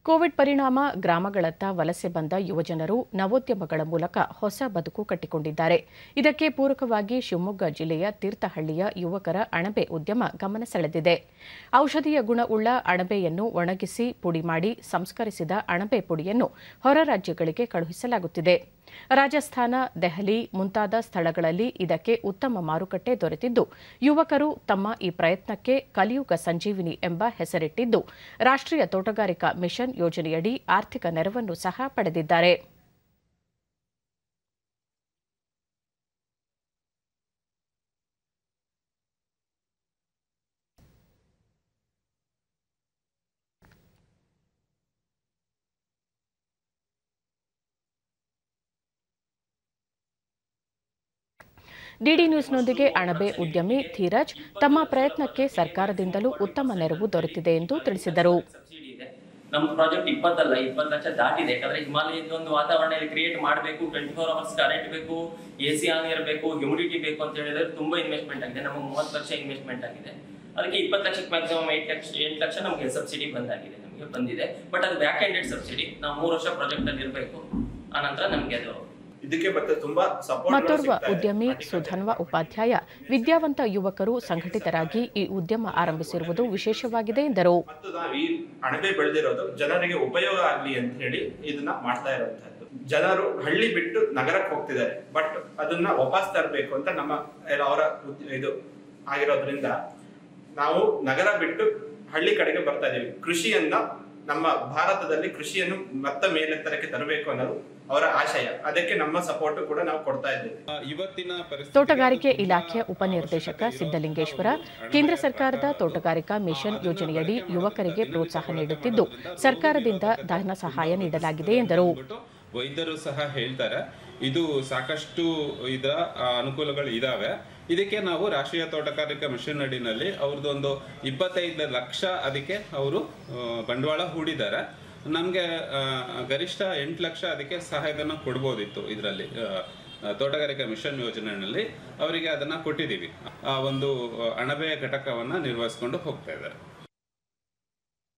Covid ಪರಿಣಾಮ ಗ್ರಾಮಗಳತ್ತ ವಲಸೆ ಬಂದ ಯುವಜನರು ನವೋದ್ಯಮಗಳ ಮೂಲಕ ಹೊಸ ಬದುಕು ಕಟ್ಟಿಕೊಂಡಿದ್ದಾರೆ ಇದಕ್ಕೆ ಪೂರಕವಾಗಿ ಶಿವಮೊಗ್ಗ ಜಿಲ್ಲೆಯ ತೀರ್ಥಹಳ್ಳಿಯ ಯುವಕರ ಅಣಬೆ ಉದ್ಯಮ ಗಮನ ಸೆಳೆದಿದೆ ಔಷಧೀಯ ಗುಣವುಳ್ಳ ಅಣಬೆಯನ್ನು ಒಣಗಿಸಿ ಪುಡಿ ಮಾಡಿ ಸಂಸ್ಕರಿಸಿದ ಅಣಬೆ ಪುಡಿಯನ್ನು ಹೊರ ರಾಜ್ಯಗಳಿಗೆ ಕಳುಹಿಸಲಾಗುತ್ತಿದೆ ರಾಜಸ್ಥಾನ ದೆಹಲಿ ಮುಂತಾದ ಸ್ಥಳಗಳಲ್ಲಿ ಇದಕ್ಕೆ ಉತ್ತಮ ಮಾರುಕಟ್ಟೆ ದೊರೆತಿದ್ದು ಯುವಕರು ತಮ್ಮ ಈ ಪ್ರಯತ್ನಕ್ಕೆ ಕಲಿಯುಗ ಸಂಜೀವಿನಿ ಎಂಬ ಹೆಸರಿಟ್ಟಿದ್ದು ರಾಷ್ಟ್ರೀಯ ತೋಟಗಾರಿಕಾ ಮಿಷನ್ ಯೋಜನೆಯಡಿ ಆರ್ಥಿಕ ನೆರವನ್ನು ಸಹ ಪಡೆದಿದ್ದಾರೆ ಡಿಡಿ ನ್ಯೂಸ್ನೊಂದಿಗೆ ಅಣಬೆ ಉದ್ಯಮಿ ಧೀರಜ್ ತಮ್ಮ ಪ್ರಯತ್ನಕ್ಕೆ ಸರ್ಕಾರದಿಂದಲೂ ಉತ್ತಮ ನೆರವು ದೊರೆತಿದೆ ಎಂದು ತಿಳಿಸಿದರು ಸಬ್ಸಿಡಿ ಇದೆ ನಮ್ಮ ಪ್ರಾಜೆಕ್ಟ್ ಇಪ್ಪತ್ತಲ್ಲ ಇಪ್ಪತ್ತು ಲಕ್ಷ ದಾಟಿದೆ ಯಾಕಂದ್ರೆ ಹಿಮಾಲಯದ ಒಂದು ವಾತಾವರಣ ಇಲ್ಲಿ ಕ್ರಿಯೇಟ್ ಮಾಡಬೇಕು ಟ್ವೆಂಟಿ ಫೋರ್ ಅವರ್ಸ್ ಕರೆಂಟ್ ಬೇಕು ಎ ಸಿ ಆನ್ ಇರಬೇಕು ಹ್ಯೂಮಿಡಿಟಿ ಬೇಕು ಅಂತ ಹೇಳಿದ್ರೆ ತುಂಬಾ ಇನ್ವೆಸ್ಟ್ಮೆಂಟ್ ಆಗಿದೆ ನಮಗೆ ಮೂವತ್ತು ಲಕ್ಷ ಇನ್ವೆಸ್ಟ್ಮೆಂಟ್ ಆಗಿದೆ ಅದಕ್ಕೆ ಇಪ್ಪತ್ತು ಲಕ್ಷಕ್ಕೆ ಮ್ಯಾಕ್ಸಿಮಮ್ ಏಟ್ ಲಕ್ಷ ಎಂಟು ಲಕ್ಷ ನಮಗೆ ಸಬ್ಸಿಡಿ ಬಂದಾಗಿದೆ ನಮಗೆ ಬಂದಿದೆ ಬಟ್ ಅದು ಬ್ಯಾಕ್ ಎಂಡೆಡ್ ಸಬ್ಸಿಡಿ ನಾವು ಮೂರು ವರ್ಷ ಪ್ರಾಜೆಕ್ಟ್ ಅಲ್ಲಿ ಇರಬೇಕು ಆನಂತರ ನಮಗೆ ಅದು ಇದಕ್ಕೆ ಮತ್ತೆ ತುಂಬಾ ಸಪೋರ್ಟ್ ಮತ್ತೋರ್ವ ಉದ್ಯಮಿ ಸುಧನ್ವ ಉಪಾಧ್ಯಾಯ ವಿದ್ಯಾವಂತ ಯುವಕರು ಸಂಘಟಿತರಾಗಿ ಈ ಉದ್ಯಮ ಆರಂಭಿಸಿರುವುದು ವಿಶೇಷವಾಗಿದೆ ಎಂದರು ಮತ್ತು ನಾವು ಈ ಅಣಬೆ ಬೆಳೆದಿರೋದು ಜನರಿಗೆ ಉಪಯೋಗ ಆಗ್ಲಿ ಅಂತ ಹೇಳಿ ಇದನ್ನ ಮಾಡ್ತಾ ಇರುವಂತದ್ದು ಜನರು ಹಳ್ಳಿ ಬಿಟ್ಟು ನಗರಕ್ಕೆ ಹೋಗ್ತಿದ್ದಾರೆ ಬಟ್ ಅದನ್ನ ವಾಪಸ್ ತರಬೇಕು ಅಂತ ನಮ್ಮ ಎಲ್ಲ ಅವರ ಉದ್- ಇದು ಆಗಿರೋದ್ರಿಂದ ನಾವು ನಗರ ಬಿಟ್ಟು ಹಳ್ಳಿ ಕಡೆಗೆ ಬರ್ತಾ ಇದೀವಿ ಕೃಷಿಯನ್ನ ನಮ್ಮ ಭಾರತದಲ್ಲಿ ಕೃಷಿಯನ್ನು ಮತ್ತೆ ಮೇಲೆತ್ತರಕ್ಕೆ ತರಬೇಕು ಅನ್ನೋದು ಅವರ ಆಶಯ ಅದಕ್ಕೆ ನಮ್ಮ ಸಪೋರ್ಟ್ ಕೂಡ ನಾವು ಕೊಡ್ತಾ ಇದ್ದೇವೆ ಇವತ್ತಿನ ಪರಿಸ್ಥಿತಿ ತೋಟಗಾರಿಕೆ ಇಲಾಖೆಯ ಉಪನಿರ್ದೇಶಕ ಸಿದ್ದಲಿಂಗೇಶ್ವರ ಕೇಂದ್ರ ಸರ್ಕಾರದ ತೋಟಗಾರಿಕಾ ಮಿಷನ್ ಯೋಜನೆಯಡಿ ಯುವಕರಿಗೆ ಪ್ರೋತ್ಸಾಹ ನೀಡುತ್ತಿದ್ದು ಸರ್ಕಾರದಿಂದ ಧನ ಸಹಾಯ ನೀಡಲಾಗಿದೆ ಎಂದರು ಅಂದ್ಬಿಟ್ಟು ವೈದ್ಯರು ಸಹ ಹೇಳ್ತಾರೆ ಇದು ಸಾಕಷ್ಟು ಇದರ ಆ, ಅನುಕೂಲಗಳು ಇದಾವೆ ಇದಕ್ಕೆ ನಾವು ರಾಷ್ಟ್ರೀಯ ತೋಟಗಾರಿಕಾ ಮಿಷನ್ ಅಡಿನಲ್ಲಿ ಅವ್ರದ್ದೊಂದು ಇಪ್ಪತ್ತೈದು ಲಕ್ಷ ಅದಕ್ಕೆ ಅವರು ಬಂಡವಾಳ ಹೂಡಿದ್ದಾರೆ ನಮಗೆ ಗರಿಷ್ಠ ಎಂಟು ಲಕ್ಷ ಅದಕ್ಕೆ ಸಹಾಯಧನ ಕೊಡ್ಬೋದಿತ್ತು ಇದರಲ್ಲಿ ತೋಟಗಾರಿಕಾ ಮಿಷನ್ ಯೋಜನೆಯಲ್ಲಿ ಅವರಿಗೆ ಅದನ್ನ ಕೊಟ್ಟಿದ್ದೀವಿ ಆ ಒಂದು ಅಣಬೆ ಘಟಕವನ್ನ ನಿರ್ವಹಿಸ್ಕೊಂಡು ಹೋಗ್ತಾ ಇದ್ದಾರೆ